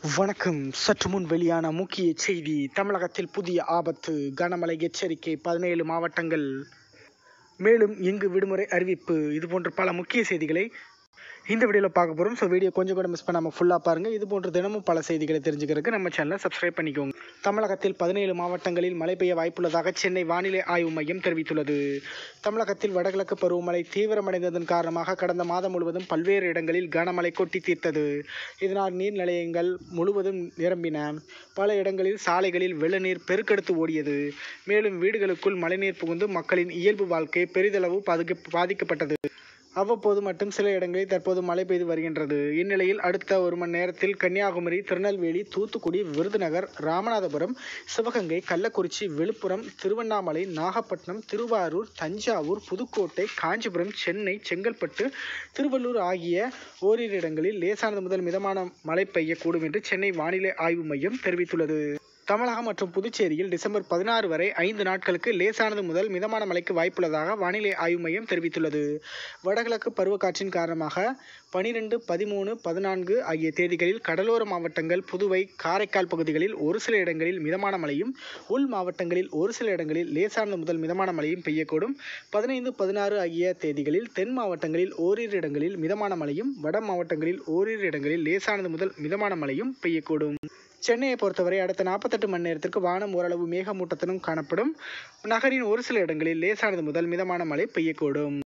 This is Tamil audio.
வணக்கம் சற்று முன் வெளியான முக்கிய செய்தி தமிழகத்தில் புதிய ஆபத்து கனமழை எச்சரிக்கை பதினேழு மாவட்டங்கள் மேலும் இங்கு விடுமுறை அறிவிப்பு இது போன்ற பல முக்கிய செய்திகளை இந்த வீடியோவில் பார்க்க போகிறோம் ஸோ வீடியோ கொஞ்சம் கூட மிஸ் பண்ணாமல் ஃபுல்லாக பாருங்கள் இது போன்ற தினமும் பல செய்திகளை தெரிஞ்சுக்கிறதுக்கு நம்ம சேனலை சப்ஸ்கிரைப் பண்ணிக்கோங்க தமிழகத்தில் பதினேழு மாவட்டங்களில் மழை பெய்ய வாய்ப்புள்ளதாக சென்னை வானிலை ஆய்வு மையம் தெரிவித்துள்ளது தமிழகத்தில் வடகிழக்கு பருவமழை தீவிரமடைந்ததன் காரணமாக கடந்த மாதம் முழுவதும் பல்வேறு இடங்களில் கனமழை கொட்டி தீர்த்தது இதனால் நீர்நிலையங்கள் முழுவதும் நிரம்பின பல இடங்களில் சாலைகளில் வெள்ளநீர் பெருக்கெடுத்து ஓடியது மேலும் வீடுகளுக்குள் மழைநீர் புகுந்து மக்களின் இயல்பு வாழ்க்கை பெரிதளவு பாதிக்க பாதிக்கப்பட்டது அவ்வப்போது மட்டும் சில இடங்களில் தற்போது மழை பெய்து வருகின்றது இந்நிலையில் அடுத்த ஒரு மணி நேரத்தில் கன்னியாகுமரி திருநெல்வேலி தூத்துக்குடி விருதுநகர் ராமநாதபுரம் சிவகங்கை கள்ளக்குறிச்சி விழுப்புரம் திருவண்ணாமலை நாகப்பட்டினம் திருவாரூர் தஞ்சாவூர் புதுக்கோட்டை காஞ்சிபுரம் சென்னை செங்கல்பட்டு திருவள்ளூர் ஆகிய ஓரிரு இடங்களில் லேசானது முதல் மிதமான மழை பெய்யக்கூடும் என்று சென்னை வானிலை ஆய்வு மையம் தெரிவித்துள்ளது தமிழகம் மற்றும் புதுச்சேரியில் டிசம்பர் பதினாறு வரை ஐந்து நாட்களுக்கு லேசானது முதல் மிதமான மழைக்கு வாய்ப்புள்ளதாக வானிலை ஆய்வு மையம் தெரிவித்துள்ளது வடகிழக்கு பருவக்காற்றின் காரணமாக பனிரெண்டு பதிமூணு பதினான்கு ஆகிய தேதிகளில் கடலோர மாவட்டங்கள் புதுவை காரைக்கால் பகுதிகளில் ஒரு சில இடங்களில் மிதமான மழையும் உள் மாவட்டங்களில் ஒரு சில இடங்களில் லேசானது முதல் மிதமான மழையும் பெய்யக்கூடும் பதினைந்து பதினாறு ஆகிய தேதிகளில் தென் மாவட்டங்களில் ஓரிரு இடங்களில் மிதமான மழையும் வட மாவட்டங்களில் ஓரிரு இடங்களில் லேசானது முதல் மிதமான மழையும் பெய்யக்கூடும் சென்னையை பொறுத்தவரை அடுத்த நாற்பத்தெட்டு மணி நேரத்திற்கு வானம் ஓரளவு மேகமூட்டத்துடன் காணப்படும் நகரின் ஒரு சில இடங்களில் லேசானது முதல் மிதமான மழை பெய்யக்கூடும்